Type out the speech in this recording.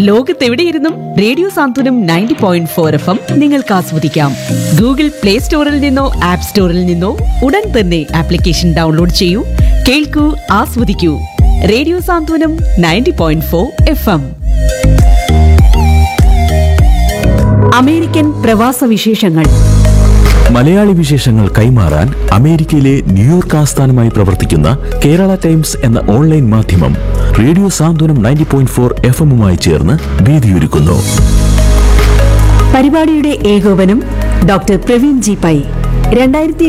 ലോകത്തെവിടെയിരുന്നും radio Santhwanam ninety point four F M നിങ്ങൾക്ക് ആസ്വദിക്കാം Google play സ്റ്റോറിൽ നിന്നോ ആപ്പ് സ്റ്റോറിൽ നിന്നോ ഉടൻ തന്നെ ആപ്ലിക്കേഷൻ ഡൗൺലോഡ് ചെയ്യൂ കേൾക്കൂ ആസ്വദിക്കൂ radio Santhwanam ninety point four F M American പ്രവാസ വിശേഷങ്ങൾ മലയാളി വിശേഷങ്ങൾ കൈമാറാൻ അമേരിക്കയിലെ ന്യൂയോർക്ക് ആസ്ഥാനമായി പ്രവർത്തിക്കുന്ന കേരള ടൈംസ് എന്ന ഓൺലൈൻ മാധ്യമം radio Santhwanam ninety point four F എമ്മുമായി ചേർന്ന് വേദിയൊരുക്കുന്നു പരിപാടിയുടെ ഏകോപനം ഡോക്ടർ പ്രവീൺ ജി പൈ രണ്ടായിരത്തി